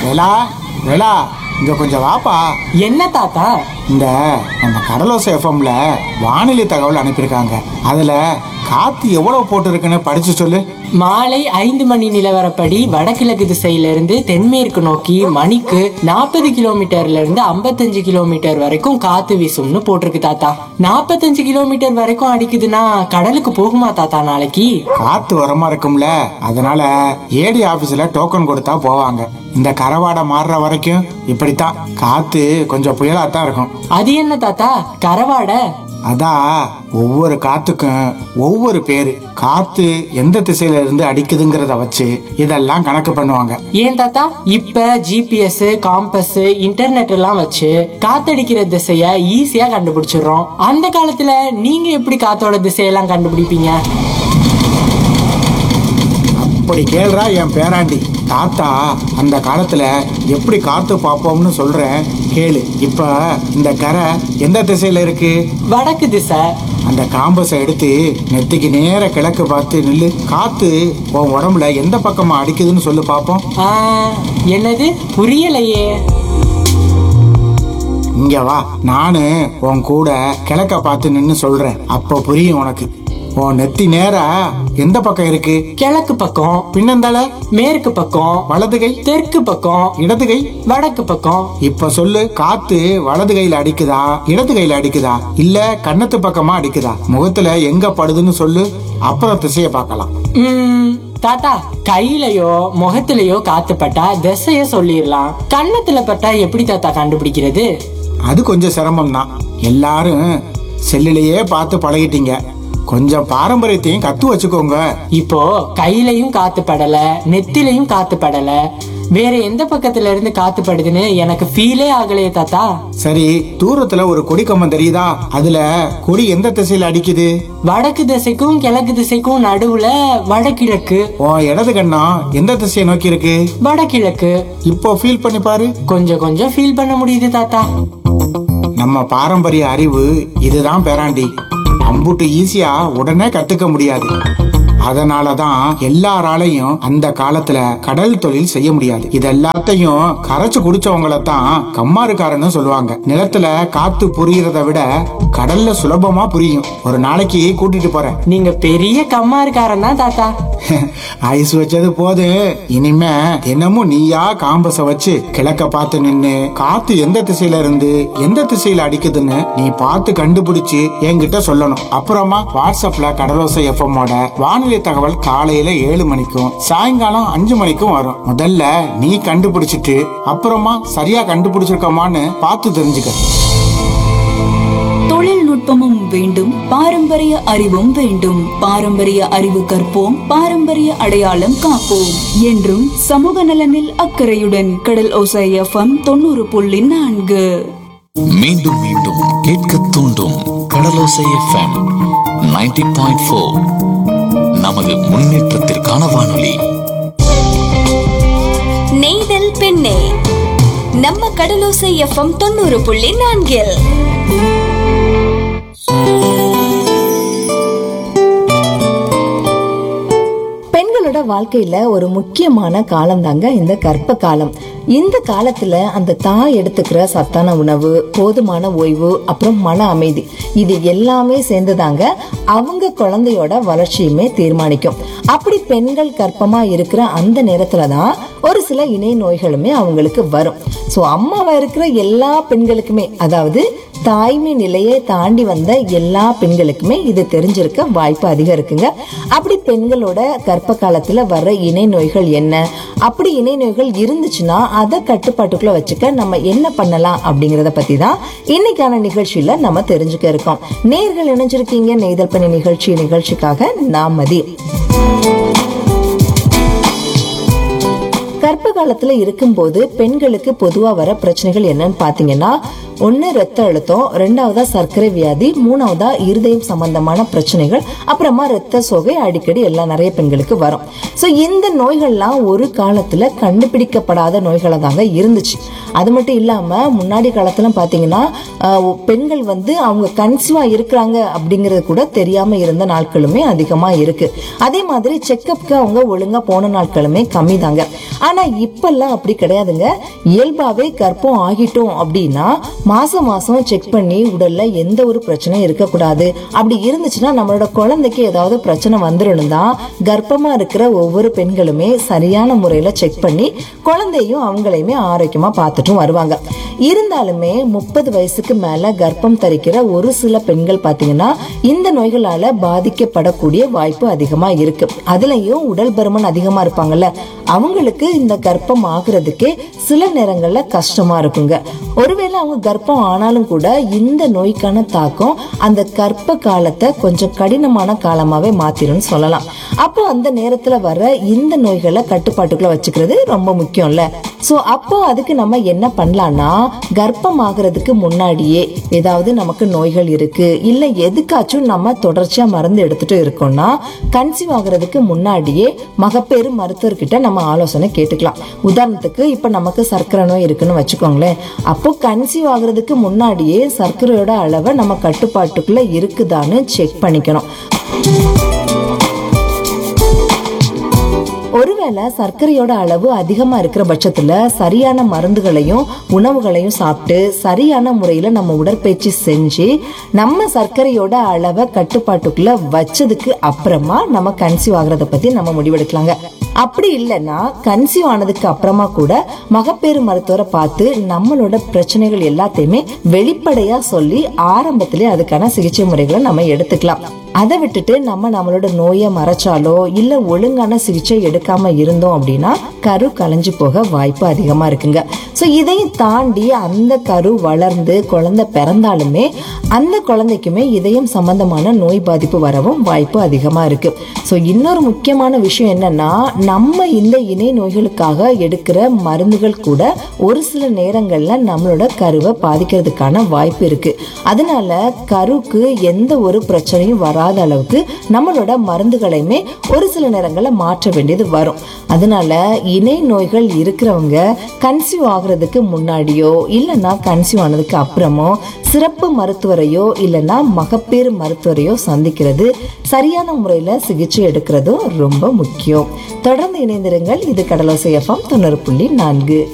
வேலா வேலா இங்க கொஞ்சம் வாப்பா என்ன தாத்தா இந்த நம்ம கடலோசை எஃப்எம்ல வானிலை தகவல் அனுப்பியிருக்காங்க அதுல காத்து எவ்வளவு போட்டிருக்குன்னு படிச்சு சொல்லு மாலை ஐந்து மணி நிலவரப்படி வடகிழக்கு திசையிலிருந்து தென்மேற்கு நோக்கி மணிக்கு நாற்பது கிலோமீட்டர்ல இருந்து ஐம்பத்தஞ்சு கிலோமீட்டர் வரைக்கும் காத்து வீசும்னு போட்டிருக்கு தாத்தா நாற்பத்தஞ்சு கிலோமீட்டர் வரைக்கும் அடிக்குதுன்னா கடலுக்கு போகுமா தாத்தா நாளைக்கு காத்து வரமா இருக்கும்ல அதனால ஏடி ஆபீஸ்ல டோக்கன் கொடுத்தா போவாங்க இந்த கரவாடை மாறுற வரைக்கும் இப்படித்தான் காத்து கொஞ்சம் புயலா தான் இருக்கும் அது என்ன தாத்தா கரவாடை அதான் ஒவ்வொரு காத்துக்கும் ஒவ்வொரு பேரு காத்து எந்த திசையில இருந்து அடிக்குதுங்கிறத வச்சு இதெல்லாம் கணக்கு பண்ணுவாங்க ஏன் தாத்தா இப்ப ஜிபிஎஸ் காம்பஸ் இன்டர்நெட் எல்லாம் வச்சு காத்தடிக்கிற திசைய ஈஸியா கண்டுபிடிச்சிடுறோம் அந்த காலத்துல நீங்க எப்படி காத்தோட திசையெல்லாம் கண்டுபிடிப்பீங்க அப்படி கேள்றா என் பேராண்டி தாத்தா அந்த காலத்துல எப்படி காத்து பார்ப்போம்னு சொல்றேன் கேளு இப்ப இந்த கரை எந்த திசையில இருக்கு வடக்கு திசை அந்த காம்பஸை எடுத்து நெத்திக்கு நேர கிழக்கு பார்த்து நில்லு காத்து உன் உடம்புல எந்த பக்கமா அடிக்குதுன்னு சொல்லு பார்ப்போம் ஆ, என்னது புரியலையே இங்க வா நானு உன் கூட கிழக்க பார்த்து நின்னு சொல்றேன் அப்போ புரியும் உனக்கு உன் நெத்தி நேரா எந்த பக்கம் இருக்கு கிழக்கு பக்கம் பின்னந்தால மேற்கு பக்கம் வலது கை தெற்கு பக்கம் இடது கை வடக்கு பக்கம் இப்ப சொல்லு காத்து வலது கையில அடிக்குதா இடது கையில அடிக்குதா இல்ல கன்னத்து பக்கமா அடிக்குதா முகத்துல எங்க படுதுன்னு சொல்லு அப்புறம் திசைய பார்க்கலாம் ம், தாத்தா கையிலயோ முகத்திலயோ காத்து பட்டா திசைய சொல்லிடலாம் கன்னத்துல பட்டா எப்படி தாத்தா கண்டுபிடிக்கிறது அது கொஞ்சம் சிரமம் தான் எல்லாரும் செல்லுலயே பார்த்து பழகிட்டீங்க கொஞ்சம் பாரம்பரியத்தையும் கத்து வச்சுக்கோங்க இப்போ கையிலயும் காத்து படல நெத்திலையும் காத்து படல வேற எந்த பக்கத்துல இருந்து காத்து படுதுன்னு எனக்கு ஃபீலே ஆகலையே தாத்தா சரி தூரத்துல ஒரு கொடி கம்பம் தெரியுதா அதுல கொடி எந்த திசையில அடிக்குது வடக்கு திசைக்கும் கிழக்கு திசைக்கும் நடுவுல வடகிழக்கு உன் இடது கண்ணம் எந்த திசையை நோக்கி இருக்கு வடகிழக்கு இப்போ ஃபீல் பண்ணி பாரு கொஞ்சம் கொஞ்சம் ஃபீல் பண்ண முடியுது தாத்தா நம்ம பாரம்பரிய அறிவு இதுதான் பேராண்டி அம்புட்டு ஈஸியா உடனே கத்துக்க முடியாது அதனால தான் எல்லாராலையும் அந்த காலத்துல கடல் தொழில் செய்ய முடியாது இது எல்லாத்தையும் கரைச்சு குடிச்சவங்கள தான் கம்மாருக்காரன்னு சொல்லுவாங்க நிலத்துல காத்து புரியறத விட கடல்ல சுலபமா புரியும் ஒரு நாளைக்கு கூட்டிட்டு போறேன் நீங்க பெரிய கம்மாருக்காரன் தான் தாத்தா ஐஸ் வச்சது போது இனிமே தினமும் நீயா காம்பஸ வச்சு கிழக்க பார்த்து நின்னு காத்து எந்த திசையில இருந்து எந்த திசையில அடிக்குதுன்னு நீ பார்த்து கண்டுபிடிச்சு என்கிட்ட சொல்லணும் அப்புறமா வாட்ஸ்அப்ல கடலோசை எஃப்எம்மோட வானிலை தகவல் காலையில ஏழு மணிக்கும் சாயங்காலம் அஞ்சு மணிக்கும் வரும் முதல்ல நீ கண்டுபிடிச்சிட்டு அப்புறமா சரியா கண்டுபிடிச்சிருக்கோமான்னு பார்த்து தெரிஞ்சுக்க தொழில்நுட்பமும் வேண்டும் பாரம்பரிய அறிவும் வேண்டும் பாரம்பரிய அறிவு கற்போம் பாரம்பரிய அடையாளம் காப்போம் என்றும் சமூக நலனில் அக்கறையுடன் கடல் ஓசை எஃப்எம் தொண்ணூறு புள்ளி நான்கு மீண்டும் மீண்டும் கேட்க தூண்டும் கடலோசை எஃப்எம் 90.4 பாயிண்ட் ஃபோர் நமது முன்னேற்றத்திற்கான வானொலி நெய்தல் பெண்ணே நம்ம கடலோசை எஃப்எம் தொண்ணூறு புள்ளி நான்கில் பெண்களோட வாழ்க்கையில ஒரு முக்கியமான காலம் தாங்க இந்த கர்ப்ப காலம் இந்த காலத்துல அந்த தாய் எடுத்துக்கிற சத்தான உணவு போதுமான ஓய்வு அப்புறம் மன அமைதி இது எல்லாமே சேர்ந்துதாங்க அவங்க குழந்தையோட வளர்ச்சியுமே தீர்மானிக்கும் அப்படி பெண்கள் கர்ப்பமா இருக்கிற அந்த நேரத்துல தான் ஒரு சில இணை நோய்களுமே அவங்களுக்கு வரும் ஸோ அம்மாவா இருக்கிற எல்லா பெண்களுக்குமே அதாவது தாய்மை நிலையை தாண்டி வந்த எல்லா பெண்களுக்குமே இது தெரிஞ்சிருக்க வாய்ப்பு அதிகம் இருக்குங்க அப்படி பெண்களோட கர்ப்ப காலத்துல வர்ற இணை நோய்கள் என்ன அப்படி இணை நோய்கள் இருந்துச்சுன்னா அதை கட்டுப்பாட்டுக்குள்ள வச்சுக்க நம்ம என்ன பண்ணலாம் அப்படிங்கறத பத்தி தான் இன்னைக்கான நிகழ்ச்சியில நம்ம தெரிஞ்சுக்க இருக்கோம் நேர்கள் இணைஞ்சிருக்கீங்க நெய்தல் பணி நிகழ்ச்சி நிகழ்ச்சிக்காக நான் மதி கர்ப்ப காலத்துல இருக்கும்போது பெண்களுக்கு பொதுவா வர பிரச்சனைகள் என்னன்னு பாத்தீங்கன்னா ஒண்ணு ரத்த அழுத்தம் ரெண்டாவதா சர்க்கரை வியாதி மூணாவதா இருதயம் சம்பந்தமான பிரச்சனைகள் அப்புறமா ரத்த சோகை அடிக்கடி எல்லாம் நிறைய பெண்களுக்கு வரும் சோ இந்த நோய்கள்லாம் ஒரு காலத்துல கண்டுபிடிக்கப்படாத நோய்களா தாங்க இருந்துச்சு அது மட்டும் இல்லாம முன்னாடி காலத்துல பாத்தீங்கன்னா ஆஹ், பெண்கள் வந்து அவங்க கன்சீவா இருக்கிறாங்க அப்படிங்கறது கூட தெரியாம இருந்த நாட்களுமே அதிகமா இருக்கு அதே மாதிரி செக்கப்க்கு அவங்க ஒழுங்கா போன நாட்களுமே கம்மி தாங்க ஆனா இப்பெல்லாம் அப்படி கிடையாதுங்க இயல்பாவே கர்ப்பம் ஆகிட்டோம் அப்படின்னா மாசம் மாசம் செக் பண்ணி உடல்ல எந்த ஒரு பிரச்சனையும் இருக்கக்கூடாது அப்படி இருந்துச்சுன்னா நம்மளோட குழந்தைக்கு ஏதாவது பிரச்சனை வந்துடணும் தான் கர்ப்பமா இருக்கிற ஒவ்வொரு பெண்களுமே சரியான முறையில செக் பண்ணி குழந்தையும் அவங்களையுமே ஆரோக்கியமா பார்த்துட்டும் வருவாங்க இருந்தாலுமே முப்பது வயசுக்கு மேல கர்ப்பம் தரிக்கிற ஒரு சில பெண்கள் பாத்தீங்கன்னா இந்த நோய்களால பாதிக்கப்படக்கூடிய வாய்ப்பு அதிகமா இருக்கு அதுலயும் உடல் பருமன் அதிகமா இருப்பாங்கல்ல அவங்களுக்கு இந்த கர்ப்பம் ஆகுறதுக்கே சில நேரங்கள்ல கஷ்டமா இருக்குங்க ஒருவேளை அவங்க கர்ப்பம் ஆனாலும் கூட இந்த நோய்க்கான தாக்கம் அந்த கர்ப்ப காலத்தை கொஞ்சம் கடினமான காலமாவே மாத்திரும்னு சொல்லலாம் அப்போ அந்த நேரத்துல வர இந்த நோய்களை கட்டுப்பாட்டுக்குள்ள வச்சுக்கிறது ரொம்ப முக்கியம்ல சோ அப்போ அதுக்கு நம்ம என்ன பண்ணலாம்னா கர்ப்பம் ஆகுறதுக்கு முன்னாடியே ஏதாவது நமக்கு நோய்கள் இருக்கு இல்ல எதுக்காச்சும் நம்ம தொடர்ச்சியா மருந்து எடுத்துட்டு இருக்கோம்னா கன்சீவ் ஆகுறதுக்கு முன்னாடியே மகப்பேறு மருத்துவர்கிட்ட நம்ம ஆலோசனை கேட்டுக்கலாம் உதாரணத்துக்கு இப்ப நமக்கு சர்க்கரை நோய் இருக்குன்னு வச்சுக்கோங்களேன் அப்போ கன்சீவ் ஆகுறதுக்கு முன்னாடியே சர்க்கரையோட அளவை நம்ம கட்டுப்பாட்டுக்குள்ள இருக்குதான்னு செக் பண்ணிக்கணும் ஒருவேளை சர்க்கரையோட அளவு அதிகமா இருக்கிற பட்சத்துல சரியான மருந்துகளையும் உணவுகளையும் சாப்பிட்டு சரியான முறையில நம்ம உடற்பயிற்சி செஞ்சு நம்ம சர்க்கரையோட அளவை கட்டுப்பாட்டுக்குள்ள வச்சதுக்கு அப்புறமா நம்ம கன்சீவ் ஆகுறத பத்தி நம்ம முடிவெடுக்கலாங்க அப்படி இல்லைன்னா கன்சீவ் ஆனதுக்கு அப்புறமா கூட மகப்பேறு மருத்துவரை பார்த்து நம்மளோட பிரச்சனைகள் எல்லாத்தையுமே வெளிப்படையா சொல்லி ஆரம்பத்திலே அதுக்கான சிகிச்சை முறைகளை நம்ம எடுத்துக்கலாம் அதை விட்டுட்டு நம்ம நம்மளோட நோயை மறைச்சாலோ இல்ல ஒழுங்கான சிகிச்சை எடுக்காம இருந்தோம் அப்படின்னா கரு கலைஞ்சு போக வாய்ப்பு அதிகமா இருக்குங்க சோ இதையும் தாண்டி அந்த கரு வளர்ந்து குழந்தை பிறந்தாலுமே அந்த குழந்தைக்குமே இதயம் சம்பந்தமான நோய் பாதிப்பு வரவும் வாய்ப்பு அதிகமா இருக்கு சோ இன்னொரு முக்கியமான விஷயம் என்னன்னா நம்ம இந்த இணை நோய்களுக்காக எடுக்கிற மருந்துகள் கூட ஒரு சில நேரங்கள்ல நம்மளோட கருவை பாதிக்கிறதுக்கான வாய்ப்பு இருக்கு அதனால கருவுக்கு எந்த ஒரு பிரச்சனையும் வராத அளவுக்கு நம்மளோட மருந்துகளையுமே ஒரு சில நேரங்கள்ல மாற்ற வேண்டியது வரும் அதனால இணை நோய்கள் இருக்கிறவங்க கன்சீவ் ஆகுறதுக்கு முன்னாடியோ இல்லைன்னா கன்சீவ் ஆனதுக்கு அப்புறமோ சிறப்பு மருத்துவரையோ இல்லைன்னா மகப்பேறு மருத்துவரையோ சந்திக்கிறது சரியான முறையில சிகிச்சை எடுக்கிறதும் ரொம்ப முக்கியம் தொடர்ந்து இணைந்திருங்கள் இது கடலோசை எஃப்எம் தொண்ணூறு புள்ளி நான்கு